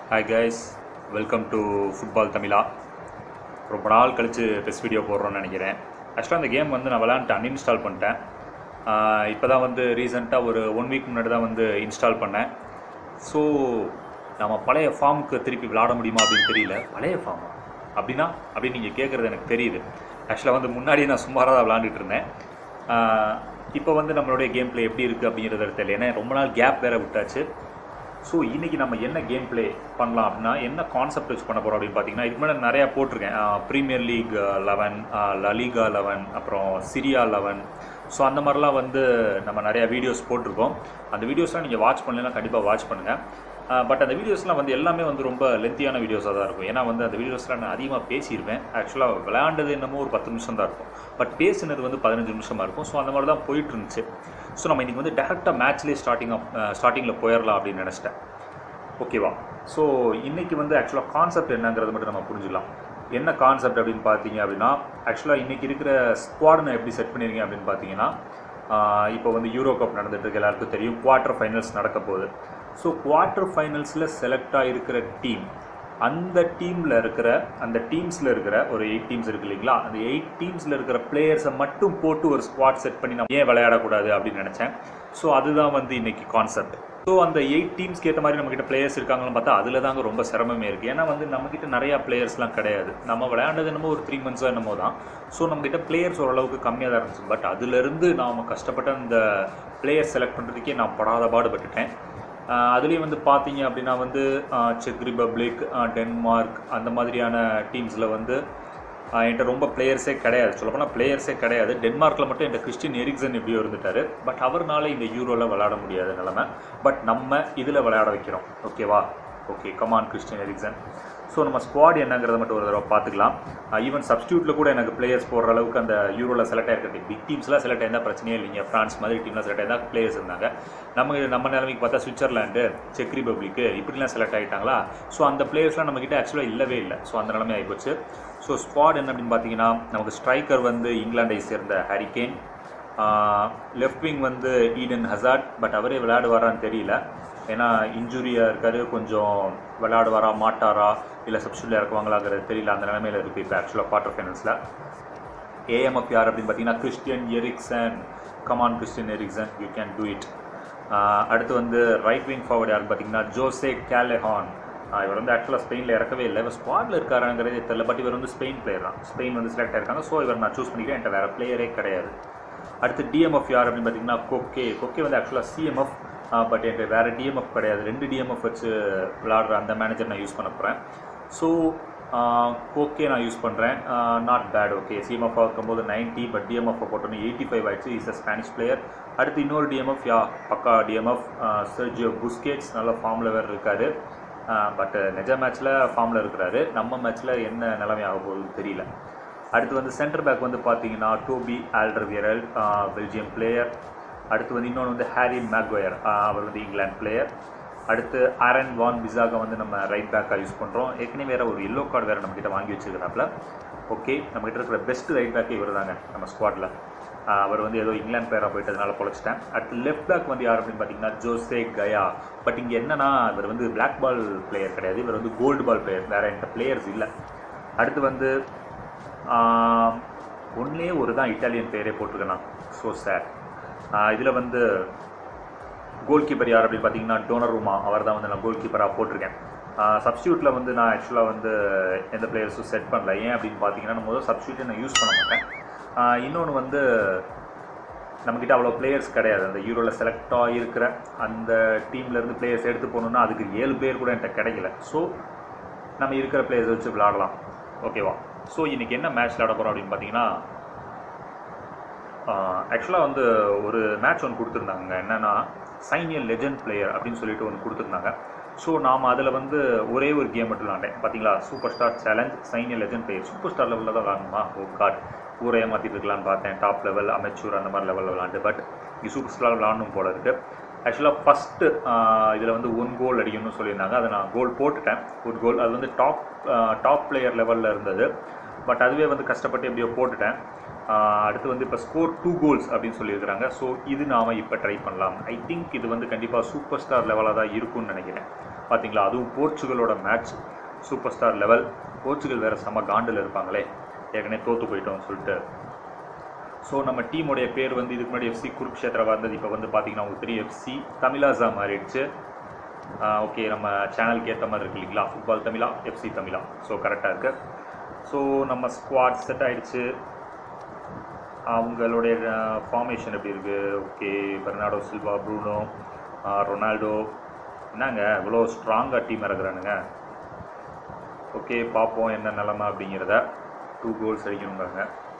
Hi guys welcome to football Tamizha ரொம்ப நாள் கழித்து டெஸ்ட் வீடியோ போடுறோன்னு நினைக்கிறேன் ஆக்சுவலாக அந்த கேம் வந்து நான் விளையாண்டுட்டு அன்இன்ஸ்டால் பண்ணிட்டேன் இப்போ தான் வந்து ரீசெண்டாக ஒரு ஒன் வீக் முன்னாடி தான் வந்து இன்ஸ்டால் பண்ணேன் ஸோ நம்ம பழைய ஃபார்முக்கு திருப்பி விளாட முடியுமா அப்படின்னு தெரியல பழைய ஃபார்மா அப்படின்னா அப்படின்னு நீங்கள் கேட்குறது எனக்கு தெரியுது ஆக்சுவலாக வந்து முன்னாடி நான் சுமாராக தான் விளாண்டுட்டு இருந்தேன் இப்போ வந்து நம்மளுடைய கேம் ப்ளே எப்படி இருக்குது அப்படிங்கிறது தெரியல ஏன்னா ரொம்ப நாள் கேப் வேறு விட்டாச்சு ஸோ இன்றைக்கி நம்ம என்ன கேம் ப்ளே பண்ணலாம் அப்படின்னா என்ன கான்செப்ட் வச்சு பண்ண போகிறோம் அப்படின்னு பார்த்தீங்கன்னா இதுக்கு முன்னாடி நிறையா போட்டிருக்கேன் Premier League eleven La Liga eleven அப்புறம் சிரியா லெவன் ஸோ அந்த மாதிரிலாம் வந்து நம்ம நிறையா வீடியோஸ் போட்டிருக்கோம் அந்த வீடியோஸ்லாம் நீங்கள் வாட்ச் பண்ணலாம் கண்டிப்பாக வாட்ச் பண்ணுங்கள் பட் அந்த வீடியோஸ்லாம் வந்து எல்லாமே வந்து ரொம்ப லென்த்தியான வீடியோஸாக தான் இருக்கும் ஏன்னா வந்து அந்த வீடியோஸ்லாம் நான் அதிகமாக பேசியிருப்பேன் ஆக்சுவலாக விளையாண்டது என்னமோ ஒரு பத்து நிமிஷம் தான் இருக்கும் பட் பேசினது வந்து பதினஞ்சு நிமிஷமாக இருக்கும் ஸோ அந்த மாதிரி தான் போயிட்டு இருந்துச்சு ஸோ நம்ம இன்றைக்கி வந்து டேரெக்டாக மேட்ச்லேயே ஸ்டார்டிங் ஸ்டார்டிங்கில் போயிடலாம் அப்படின்னு நினச்சிட்டேன் ஓகேவா ஸோ இன்றைக்கி வந்து ஆக்சுவலாக கான்செப்ட் என்னங்கிறது மட்டும் நம்ம புரிஞ்சுக்கலாம் என்ன கான்செப்ட் அப்படின்னு பார்த்தீங்க அப்படின்னா ஆக்சுவலாக இன்றைக்கி இருக்கிற ஸ்குவாட் நான் எப்படி செட் பண்ணியிருக்கேன் அப்படின்னு பார்த்தீங்கன்னா இப்போ வந்து யூரோ கப் நடந்துட்டு இருக்கு எல்லாருக்கும் தெரியும் குவார்ட்டர் ஃபைனல்ஸ் நடக்க போகுது ஸோ குவார்ட்டர் ஃபைனல்ஸில் செலக்ட் ஆகிருக்கிற டீம் அந்த டீமில் இருக்கிற அந்த டீம்ஸில் இருக்கிற ஒரு எயிட் டீம்ஸ் இருக்கு இல்லைங்களா அந்த எயிட் டீம்ஸில் இருக்கிற பிளேயர்ஸை மட்டும் போட்டு ஒரு ஸ்குவாட் செட் பண்ணி நம்ம ஏன் விளையாடக்கூடாது அப்படின்னு நினச்சேன் ஸோ அதுதான் வந்து இன்னைக்கு கான்செப்ட் ஸோ அந்த எயிட் டீம்ஸ்க்கு ஏற்ற மாதிரி நம்மக்கிட்ட பிளேயர்ஸ் இருக்காங்கன்னு பார்த்தா அதில் தாங்க ரொம்ப சிரமமே இருக்குது ஏன்னா வந்து நம்மக்கிட்ட நிறையா பிளேயர்ஸ்லாம் கிடையாது நம்ம விளையாண்டது என்னமோ ஒரு த்ரீ மந்த்ஸோ என்னமோ தான் ஸோ நம்மக்கிட்ட பிளேயர்ஸ் ஓரளவுக்கு கம்மியாக தான் இருந்துச்சு பட் அதுலேருந்து நாம் கஷ்டப்பட்ட அந்த பிளேயர் செலக்ட் பண்ணுறதுக்கே நான் படாத பாடுபட்டுட்டேன் அதுலேயும் வந்து பார்த்தீங்க அப்படின்னா வந்து செக் ரிப்பப்ளிக் டென்மார்க் அந்த மாதிரியான டீம்ஸில் வந்து என்கிட்ட ரொம்ப பிளேயர்ஸே கிடையாது சொல்லப்போனால் பிளேயர்ஸே கிடையாது டென்மார்க்கில் மட்டும் என்கிட்ட கிறிஸ்டின் எரிக்சன் எப்படியோ இருந்துட்டார் பட் அவர்னால இந்த யூரோவில் விளையாட முடியாத நிலமை பட் நம்ம இதில் விளையாட வைக்கிறோம் ஓகேவா okay come on Christian Eriksen so நம்ம ஸ்குவாட் என்னங்கிறத மட்டும் ஒரு தடவை பார்த்துக்கலாம் ஈவன் சப்ஸ்டியூட்டில் கூட எனக்கு பிளேயர்ஸ் போடுற அளவுக்கு அந்த யூரோவில் செலக்ட் ஆகிருக்க பிக் டீம்ஸ்லாம் செலக்ட் ஆயிருந்தால் பிரச்சனையே இல்லைங்க ஃப்ரான்ஸ் மாதிரி டீம்லாம் செலக்ட் ஆயிருந்தால் பிளேயர்ஸ் இருந்தாங்க நம்ம நம்ம நிலைமைக்கு பார்த்தா சுவிட்சர்லாண்டு செக் ரிப்பப்ளிக்கு இப்படிலாம் செலக்ட் ஆகிட்டாங்களா ஸோ அந்த பிளேயர்ஸ்லாம் நம்மக்கிட்ட ஆக்சுவலாக இல்லவே இல்லை ஸோ அந்த நிலைமை ஆகிப்போச்சு ஸோ ஸ்குவாட் என்ன அப்படின்னு பார்த்தீங்கன்னா நமக்கு ஸ்ட்ரைக்கர் வந்து இங்கிலாண்டை சேர்ந்த ஹரிகேன் லெஃப்ட் விங் வந்து ஈடன் ஹசார்ட் பட் அவரே விளையாடுவாரான்னு தெரியல ஏன்னா இன்ஜுரியாக இருக்காரு கொஞ்சம் விளையாடுவாரா மாட்டாரா இல்லை சப்ஸ்டியூட்டில் இறக்குவாங்களாங்கிறது தெரியல அந்த நிலைமையில் இருக்குது இப்போ ஆக்சுவலாக குவார்டர் ஃபைனல்ஸில் ஏஎம்எஃப் யார் அப்படின்னு பார்த்தீங்கன்னா Christian Eriksen come on Christian Eriksen you can do it அடுத்து வந்து ரைட் விங் ஃபார்வர்ட் யார் பார்த்தீங்கன்னா ஜோசே கேலஹான் இவர் வந்து ஆக்சுவலாக ஸ்பெயினில் இறக்கவே இல்லை இவர் ஸ்குவாடில் இருக்காருங்கிறதே தெரியல பட் இவர் வந்து ஸ்பெயின் பிளேயர் தான் ஸ்பெயின் வந்து செலக்ட் ஆயிருக்காங்க ஸோ இவர் நான் சூஸ் பண்ணிக்கிறேன் என்கிட்ட வேறு பிளேயரே கிடையாது அடுத்து டிஎம்எஃப் யார் அப்படின்னு பார்த்தீங்கன்னா கொக்கே கொக்கே வந்து ஆக்சுவலாக சிஎம்எஃப் பட் என்கிட்ட வேறு டிஎம்எஃப் கிடையாது ரெண்டு டிஎம்எஃப் வச்சு விளாடுற அந்த மேனேஜர் நான் யூஸ் பண்ண போகிறேன் ஸோ ஓகே நான் யூஸ் பண்ணுறேன் நாட் பேட் ஓகே சிஎம்எஃப் இருக்கும்போது நைன்ட்டி பட் டிஎம்எஃப் போட்டோன்னு எயிட்டி ஃபைவ் ஆயிடுச்சு இஸ் அ ஸ்பானிஷ் பிளேயர் அடுத்து இன்னொரு டிஎம்எஃப் யா பக்கா டிஎம்எஃப் சர்ஜியோ புஸ்கேட்ஸ் நல்ல ஃபார்மில் வேறு இருக்கார் பட் நிஜ மேட்ச்சில் ஃபார்மில் இருக்கிறாரு நம்ம மேட்ச்சில் என்ன நிலைமை ஆக போகுதுன்னு தெரியல அடுத்து வந்து சென்டர் பேக் வந்து பார்த்தீங்கன்னா Toby Alderweireld Belgium player அடுத்து வந்து இன்னொன்று வந்து ஹாரி மேக்வயர் அவர் வந்து இங்கிலாந்து பிளேயர் அடுத்து ஆரன் வான் பிசாகா வந்து நம்ம ரைட் பேக்காக யூஸ் பண்ணுறோம் ஏற்கனவே வேறு ஒரு எல்லோ கார்டு வேறு நம்மக்கிட்ட வாங்கி வச்சுருக்கிறாப்புல ஓகே நம்மகிட்ட இருக்கிற பெஸ்ட் ரைட் பேக்கே இவர் தாங்க நம்ம ஸ்குவாடில் அவர் வந்து ஏதோ இங்கிலாந்து பிளேயராக போயிட்டதுனால பொழைச்சிட்டேன் அடுத்து லெஃப்ட் பேக் வந்து யார் அப்படின்னு பார்த்தீங்கன்னா ஜோசே கயா பட் இங்கே என்னன்னா இவர் வந்து பிளாக் பால் பிளேயர் கிடையாது இவர் வந்து கோல்டு பால் பிளேயர் வேறு என்கிட்ட பிளேயர்ஸ் இல்லை அடுத்து வந்து ஒன்றே ஒரு தான் இட்டாலியன் பிளேயரே போட்டிருக்கேன் நான் ஸோ சார் இதில் வந்து கோல் கீப்பர் யார் அப்படின்னு பார்த்தீங்கன்னா டோனர் ரூமா அவர் தான் வந்து நான் கோல் கீப்பராக போட்டிருக்கேன் சப்ஸ்டியூட்டில் வந்து நான் ஆக்சுவலாக வந்து எந்த பிளேயர்ஸும் செட் பண்ணல ஏன் அப்படின்னு பார்த்தீங்கன்னா நம்ம முதல் சப்ஸ்டியூட்டை நான் யூஸ் பண்ண மாட்டேன் இன்னொன்று வந்து நம்மக்கிட்ட அவ்வளோ பிளேயர்ஸ் கிடையாது அந்த யூரோவில் செலக்ட் ஆகிருக்கிற அந்த டீம்லேருந்து பிளேயர்ஸ் எடுத்து போகணுன்னா அதுக்கு ஏழு பேர் கூட என்கிட்ட கிடைக்கல ஸோ நம்ம இருக்கிற பிளேயர்ஸ் வச்சு விளாடலாம் ஓகேவா ஸோ இன்றைக்கி என்ன மேட்ச் விளாட போகிறோம் அப்படின்னு பார்த்தீங்கன்னா ஆக்சுவலாக வந்து ஒரு மேட்ச் ஒன்று கொடுத்துருந்தாங்க என்னென்னா சைனியல் லெஜண்ட் பிளேயர் அப்படின்னு சொல்லிட்டு ஒன்று கொடுத்துருந்தாங்க ஸோ நாம் அதில் வந்து ஒரே ஒரு கேம் மட்டும் விளாண்டேன் பார்த்தீங்களா சூப்பர் ஸ்டார் சேலஞ்ச் சைனியல் லெஜண்ட் பிளேயர் சூப்பர் ஸ்டார் லெவலில் தான் விளாடணுமா ஓ காட் ஊரை ஏமாற்றிட்டு இருக்கலான்னு பார்த்தேன் டாப் லெவல் அமைச்சூர் அந்த மாதிரி லெவலில் விளாண்டு பட் இது சூப்பர் ஸ்டார் விளாடணும் போல இருக்குது ஆக்சுவலாக ஃபஸ்ட்டு இதில் வந்து ஒன் கோல் அடிக்கணும்னு சொல்லியிருந்தாங்க அதை நான் கோல் போட்டுட்டேன் ஒரு கோல் அது வந்து டாப் டாப் பிளேயர் லெவலில் இருந்தது பட் அதுவே வந்து கஷ்டப்பட்டு எப்படியோ போட்டுட்டேன் அடுத்து வந்து இப்போ ஸ்கோர் டூ கோல்ஸ் அப்படின்னு சொல்லியிருக்கிறாங்க ஸோ இது நாம் இப்போ ட்ரை பண்ணலாம் ஐ திங்க் இது வந்து கண்டிப்பாக சூப்பர் ஸ்டார் லெவலாக தான் இருக்கும்னு நினைக்கிறேன் பார்த்தீங்களா அதுவும் போர்ச்சுகலோட match super star level Portugal வேறு செம்ம காண்டில் இருப்பாங்களே ஏற்கனவே தோற்று போயிட்டோம்னு சொல்லிட்டு ஸோ நம்ம டீமுடைய பேர் வந்து இதுக்கு முன்னாடி எஃப்சி குருக்ஷேத்ரா இருந்தது இப்போ வந்து பார்த்தீங்கன்னா உங்களுக்கு தெரியும் எஃப்சி தமிழாஸா மாறிடுச்சு ஓகே நம்ம சேனலுக்கு ஏற்ற மாதிரி இருக்கு இல்லைங்களா ஃபுட்பால் தமிழா எஃப்சி தமிழா ஸோ கரெக்டாக இருக்கு ஸோ நம்ம ஸ்குவாட் செட் ஆயிடுச்சு அவங்களுடைய ஃபார்மேஷன் எப்படி இருக்குது okay Bernardo Silva Bruno Ronaldo என்னங்க இவ்வளோ ஸ்ட்ராங்காக டீம் இறக்குறானுங்க ஓகே பார்ப்போம் என்ன நிலமை அப்படிங்கிறத டூ கோல்ஸ் அடிக்கணுங்கிறாங்க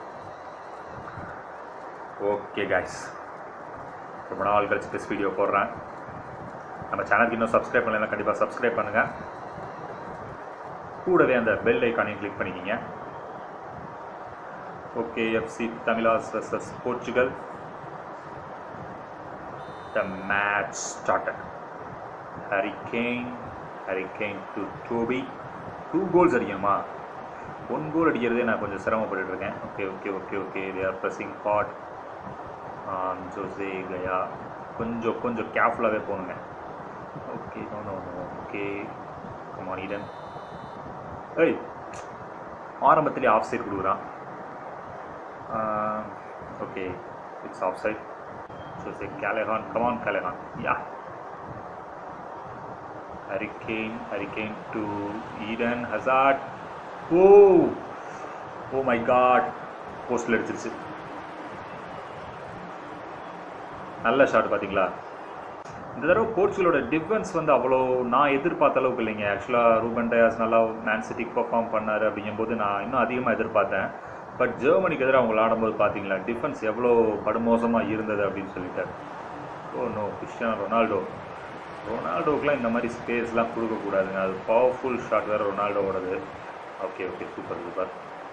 ஓகே காய்ஸ் ரொம்ப நாள் கழிச்சு பெஸ்ட் வீடியோ போடுறேன் நம்ம சேனலுக்கு இன்னும் சப்ஸ்கிரைப் பண்ணலைன்னா கண்டிப்பாக சப்ஸ்கிரைப் பண்ணுங்கள் கூடவே அந்த பெல் ஐக்கானையும் கிளிக் பண்ணிக்கிங்க okay FC Tamizhas versus Portugal the match started Harry Kane Harry Kane to Toby two goals அடிக்கணுமா ஒன் கோல் அடிக்கிறதே நான் கொஞ்சம் சிரமப்பட்டு இருக்கேன் okay okay okay okay they are pressing hard Jose Gaya கொஞ்சம் கொஞ்சம் கேர்ஃபுல்லாகவே போகணுங்க okay no no no okay come on Eden ஏய் ஆரம்பத்திலே ஆஃப் சைட் கொடுக்குறான் okay it's offside Jose Callahan come on Callahan yeah Harry Kane Harry Kane to Eden Hazard oh oh my god போஸ்டில் அடிச்சிருச்சு நல்ல ஷாட் பார்த்தீங்களா இந்த தடவை போர்ச்சுகலோட டிஃபென்ஸ் வந்து அவ்வளோ நான் எதிர்பார்த்த அளவுக்கு இல்லைங்க ஆக்சுவலாக ரூபன் டயாஸ் நல்லா மேன் சிட்டிக்கு பர்ஃபார்ம் பண்ணார் அப்படிங்கும்போது நான் இன்னும் அதிகமாக எதிர்பார்த்தேன் பட் ஜெர்மனிக்கு எதிராக அவங்க ஆடும்போது பார்த்தீங்களா டிஃபென்ஸ் எவ்வளோ படுமோசமாக இருந்தது அப்படின்னு சொல்லிட்டார் ஓ நோ கிறிஸ்டியானோ ரொனால்டோ ரொனால்டோக்கெலாம் இந்த மாதிரி ஸ்பேஸ்லாம் கொடுக்கக்கூடாதுங்க அது பவர்ஃபுல் ஷாட் வேறு ரொனால்டோவோடது okay okay super super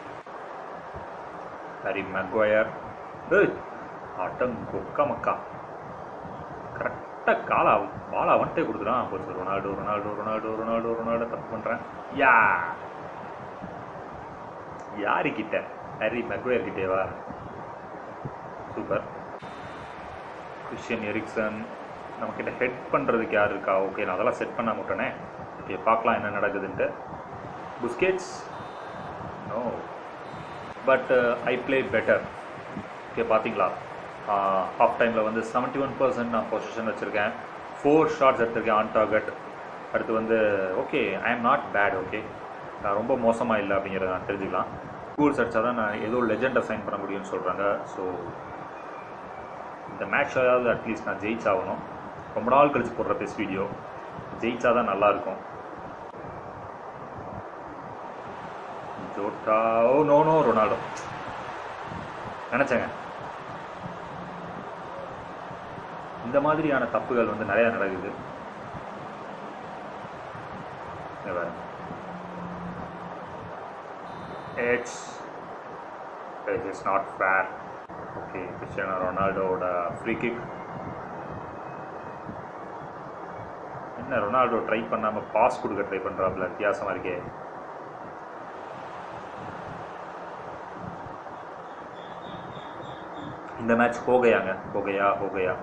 Harry Maguire ஏய் அட்டம் கொக்கா மக்கா கரெக்டாக காலா பாலா வந்துட்டே கொடுத்துறான் போச்சு Ronaldo Ronaldo Ronaldo Ronaldo Ronaldo தப்பு பண்ணுறேன் யா யாருக்கிட்ட ஹரி மெக்வயர் கிட்டேவா சூப்பர் கிறிஸ்டியன் எரிக்சன் நம்மக்கிட்ட ஹெட் பண்ணுறதுக்கு யார் இருக்கா ஓகே நான் அதெல்லாம் செட் பண்ண மாட்டேனே ஓகே பார்க்கலாம் என்ன நடக்குதுன்ட்டு Busquets no but I play better okay பார்த்தீங்களா ஆஃப் டைமில் வந்து செவன்ட்டி ஒன் பர்சன்ட் நான் பொசிஷன் வச்சுருக்கேன் ஃபோர் ஷாட்ஸ் எடுத்திருக்கேன் ஆன் டார்கெட் அடுத்து வந்து okay I am not bad okay நான் ரொம்ப மோசமாக இல்லை அப்படிங்கிறத நான் தெரிஞ்சுக்கலாம் கோல்ஸ் அடித்தா தான் நான் ஏதோ லெஜெண்டை சைன் பண்ண முடியும்னு சொல்கிறாங்க ஸோ இந்த மேட்ச் ஏதாவது அட்லீஸ்ட் நான் ஜெயிச்சாகணும் ரொம்ப நாள் கழிச்சு போடுற பெஸ்ட் வீடியோ ஜெயிச்சா தான் நல்லாயிருக்கும் Jota oh no no Ronaldo நினச்சேங்க இந்த மாதிரியான தப்புகள் வந்து நிறையா நடக்குது இங்க பாருங்க it's it is not fair okay Cristiano ரொனால்டோவோட ஃப்ரீ கிக் என்ன ரொனால்டோ ட்ரை பண்ணாமல் பாஸ் கொடுக்க ட்ரை பண்ணுறாப்புல வித்தியாசமாக இருக்கே இந்த மேட்ச் ஹோகையாங்க ஹோகையா ஹோகையா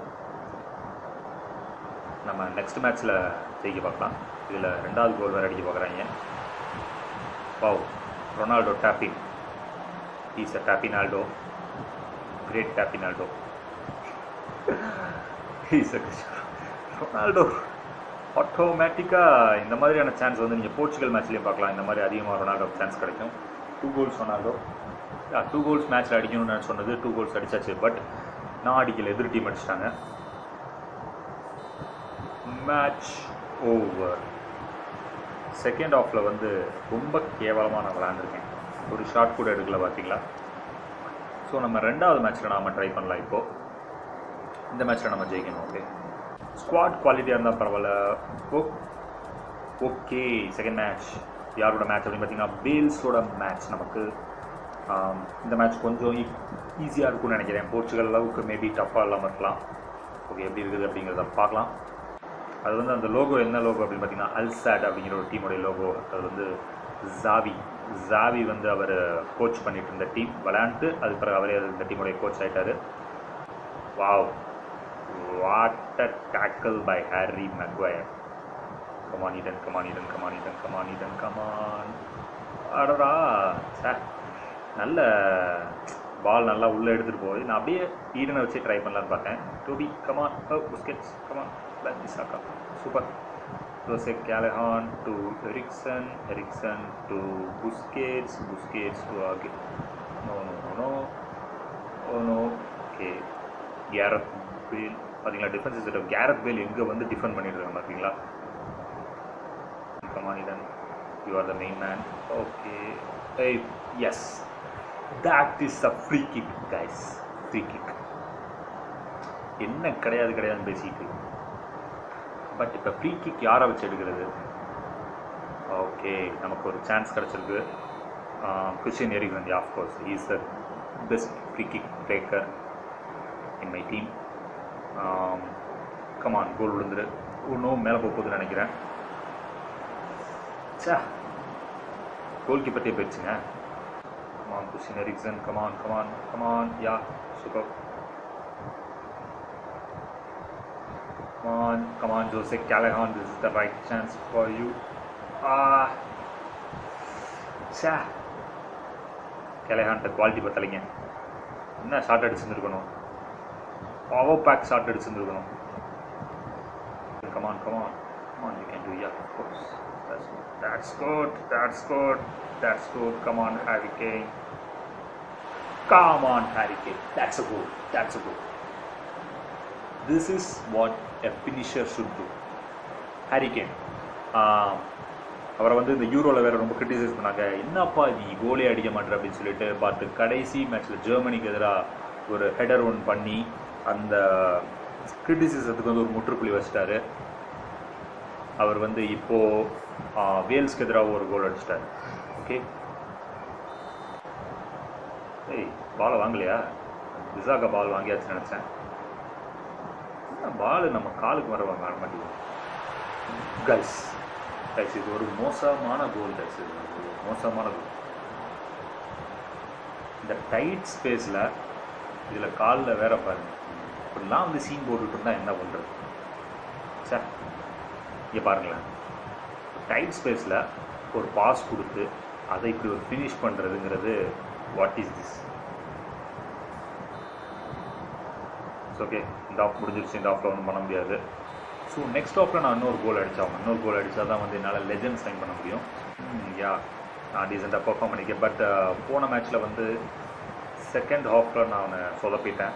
நம்ம நெக்ஸ்ட் மேட்ச்சில் ஜெயிக்க பார்க்கலாம் இதில் ரெண்டாவது கோல் வேறு அடிக்க பார்க்குறாங்க wow Ronaldo tapping is a Tapinaldo great Tapinaldo is a Ronaldo ஆட்டோமேட்டிக்காக இந்த மாதிரியான சான்ஸ் வந்து நீங்கள் போர்ச்சுகல் மேட்ச்லேயும் பார்க்கலாம் இந்த மாதிரி அதிகமாக ரொனால்டோ சான்ஸ் கிடைக்கும் two goals Ronaldo two goals மேட்ச்சில் அடிக்கணும்னு நான் சொன்னது டூ கோல்ஸ் அடிச்சாச்சு பட் நான் அடிக்கல எதிர் டீம் அடிச்சிட்டாங்க மேட்ச் ஓவர் செகண்ட் ஆஃபில் வந்து ரொம்ப கேவலமாக நான் விளாண்டுருக்கேன் ஒரு ஷாட் கூட எடுக்கல பார்த்தீங்களா ஸோ நம்ம ரெண்டாவது மேட்ச்சில் நாம் ட்ரை பண்ணலாம் இப்போது இந்த மேட்ச்சில் நம்ம ஜெயிக்கணும் ஓகே ஸ்குவாட் குவாலிட்டியாக இருந்தால் பரவாயில்ல ஓ ஓகே செகண்ட் மேட்ச் யாரோட மேட்ச் அப்படின்னு பார்த்தீங்கன்னா பேல்ஸோட மேட்ச் நமக்கு ஆம், இந்த மேட்ச் கொஞ்சம் ஈஸியாக இருக்கும்னு நினைக்கிறேன் போர்ச்சுகல் அளவுக்கு மேபி டஃப்பாக இல்லாமல் இருக்கலாம் ஓகே எப்படி இருக்குது அப்படிங்கிறத பார்க்கலாம் அது வந்து அந்த லோகோ என்ன லோகோ அப்படின்னு பார்த்தீங்கன்னா அல்சாட் அப்படிங்கிற ஒரு டீமுடைய லோகோ அது வந்து ஜாவி ஜாவி வந்து அவர் கோச் பண்ணிட்டு இருந்த டீம் விளையாண்டு அதுக்கு பிறகு அவரே இந்த டீமுடைய கோச் ஆயிட்டாரு wow what a tackle by Harry Maguire come on Eden come on Eden come on Eden come on Eden come on அடடா சே நல்ல பால் நல்லா உள்ளே எடுத்துகிட்டு போகுது நான் அப்படியே ஈடனை வச்சு ட்ரை பண்ணலான்னு பார்த்தேன் Toby come on Busquets come on Saka super Jose Callahan to Ericsson, Ericsson to Busquets, Busquets to Ag- no no no no oh no okay Gareth Bale பார்த்தீங்களா டிஃபென்ஸ் செட் கேரத் பேல் எங்கே வந்து டிஃபெண்ட் பண்ணிட்டு இருக்காங்க பார்த்தீங்களா come on இதன் you are the main man okay ஏய் yes that is a free kick guys free kick என்ன கிடையாது கிடையாதுன்னு பேசிட்டு பட் இப்போ ஃப்ரீ கிக் யாரை வச்சு எடுக்கிறது ஓகே நமக்கு ஒரு சான்ஸ் கிடச்சிருக்கு Christian Eriksen of course is the best free kick breaker in my team come on goal விழுந்துரு இன்னும் மேலே போக போகுதுன்னு நினைக்கிறேன் சே கோல் கீப்பர்ட்டே போயிடுச்சுங்க come on Christian Eriksen come on come on come on yeah super Come on, come on, Jose Callahan. This is the right chance for you. Ah, சே கேலஹான்ட்ட குவாலிட்டி பத்தலைங்க என்ன ஷார்ட் அடிச்சுருந்துருக்கணும் பவர் பேக் ஷார்ட் அடிச்சுருந்துருக்கணும் come on come on come on you can do yeah of course that's that's good that's good that's good come on Harry Kane come on Harry Kane that's a goal that's a goal this is what a finisher should do Harry Kane அவரை வந்து இந்த யூரோவில் வேறு ரொம்ப criticise பண்ணாங்க என்னப்பா நீ கோலே அடிக்க மாட்டேற அப்படின்னு சொல்லிட்டு பட் கடைசி மேட்ச்சில் ஜெர்மனிக்கு எதிராக ஒரு ஹெடர் ஒன் பண்ணி அந்த கிரிட்டிசிசத்துக்கு வந்து ஒரு முற்றுப்புள்ளி வச்சிட்டாரு அவர் வந்து இப்போது வேல்ஸ்க்கு எதிராக ஒரு கோல் அடிச்சிட்டாரு ஓகே ஏய் பாலை வாங்கலையா விசாகா பால் வாங்கியாச்சுன்னு நினச்சேன் பால் நம்ம காலுக்கு வர வாங்க மாட்டேங்குது கைஸ் கைஸ் இது ஒரு மோசமான கோல் கைஸ் இது ஒரு மோசமான கோல் இந்த டைட் ஸ்பேஸில் இதில் காலில் வேற பாருங்க இப்படிலாம் வந்து சீன் போட்டுட்டு இருந்தால் என்ன பண்ணுறது சார் இங்கே பாருங்களேன் டைட் ஸ்பேஸில் ஒரு பாஸ் கொடுத்து அதை இப்படி ஒரு ஃபினிஷ் பண்ணுறதுங்கிறது வாட் இஸ் திஸ் ஓகே இந்த ஆஃப் முடிஞ்சிருச்சு இந்த ஆஃபில் ஒன்றும் பண்ண முடியாது ஸோ நெக்ஸ்ட் ஆஃபில் நான் இன்னொரு கோல் அடித்தாகும் இன்னொரு கோல் அடித்தா தான் வந்து என்னால் லெஜண்ட் சைன் பண்ண முடியும் யா நான் டீசெண்டாக பர்ஃபார்ம் பண்ணிக்கேன் பட் போன மேட்ச்சில் வந்து செகண்ட் ஹாஃபில் நான் சொதப்பிட்டேன்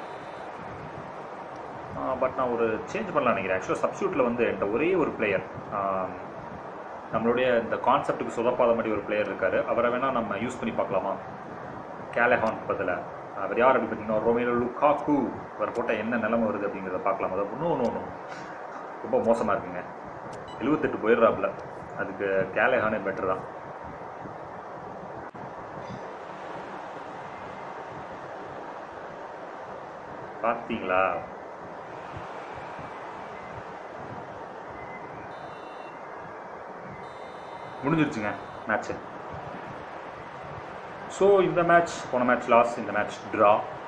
பட் நான் ஒரு சேஞ்ச் பண்ணலாம் நினைக்கிறேன் ஆக்சுவலாக சப்ஸ்டியூட்டில் வந்து என்கிட்ட ஒரே ஒரு பிளேயர் நம்மளுடைய இந்த கான்செப்ட்டுக்கு சொதப்பாத மாதிரி ஒரு பிளேயர் இருக்கார் அவரை வேணால் நம்ம யூஸ் பண்ணி பார்க்கலாமா கேலஹான் பதில் அவர் யார் அப்படி பார்த்தீங்கன்னா ரோமேலோ லுகாக்கு அவர் போட்டால் என்ன நிலைமை வருது அப்படிங்கிறத பார்க்கலாம் அதை இன்னும் ஒன்று ஒன்று ரொம்ப மோசமாக இருக்குங்க எழுபத்தெட்டு போயிடுறாப்புல அதுக்கு கேலேஹானே பெட்டர் தான் பார்த்தீங்களா முடிஞ்சிருச்சுங்க மேட்ச்சு ஸோ இந்த மேட்ச் போன மேட்ச் லாஸ் இந்த மேட்ச் ட்ரா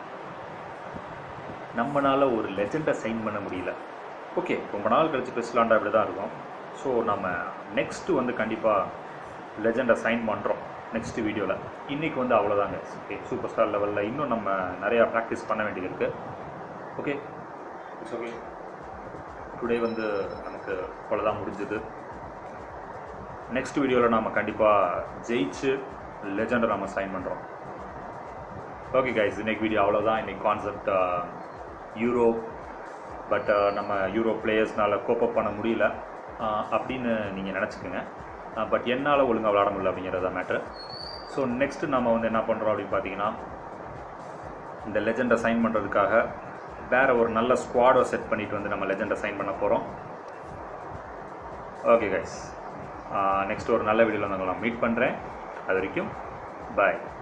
நம்மளால் ஒரு லெஜெண்டை சைன் பண்ண முடியல ஓகே ரொம்ப நாள் கழிச்சு பெஸ்லாண்டா இப்படி தான் இருக்கும் ஸோ நம்ம நெக்ஸ்ட்டு வந்து கண்டிப்பாக லெஜெண்டை சைன் பண்ணுறோம் நெக்ஸ்ட் வீடியோவில் இன்றைக்கி வந்து அவ்வளோதாங்க ஓகே சூப்பர் ஸ்டார் லெவலில் இன்னும் நம்ம நிறையா ப்ராக்டிஸ் பண்ண வேண்டியது இருக்குது ஓகே இட்ஸ் ஓகே டுடே வந்து நமக்கு அவ்வளோதான் முடிஞ்சது நெக்ஸ்ட் வீடியோவில் நாம் கண்டிப்பாக ஜெயிச்சு லெஜெண்டை நம்ம சைன் பண்ணுறோம் ஓகே கைஸ் இன்னைக்கு வீடியோ அவ்வளோதான் இன்னைக்கு கான்செப்ட் யூரோ பட் நம்ம யூரோ பிளேயர்ஸ்னால் கோப்பப் பண்ண முடியல அப்படின்னு நீங்கள் நினச்சிக்கோங்க பட் என்னால் ஒழுங்காக விளாட முடியல அப்படிங்கிறத மேட்ரு ஸோ நெக்ஸ்ட்டு நம்ம வந்து என்ன பண்ணுறோம் அப்படின்னு பார்த்தீங்கன்னா இந்த லெஜெண்டை சைன் பண்ணுறதுக்காக வேறு ஒரு நல்ல ஸ்குவாடை செட் பண்ணிவிட்டு வந்து நம்ம லெஜெண்டை சைன் பண்ண போகிறோம் ஓகே கைஸ் நெக்ஸ்ட் ஒரு நல்ல வீடியோவில் நான் மீட் பண்ணுறேன் அது வரைக்கும் பாய்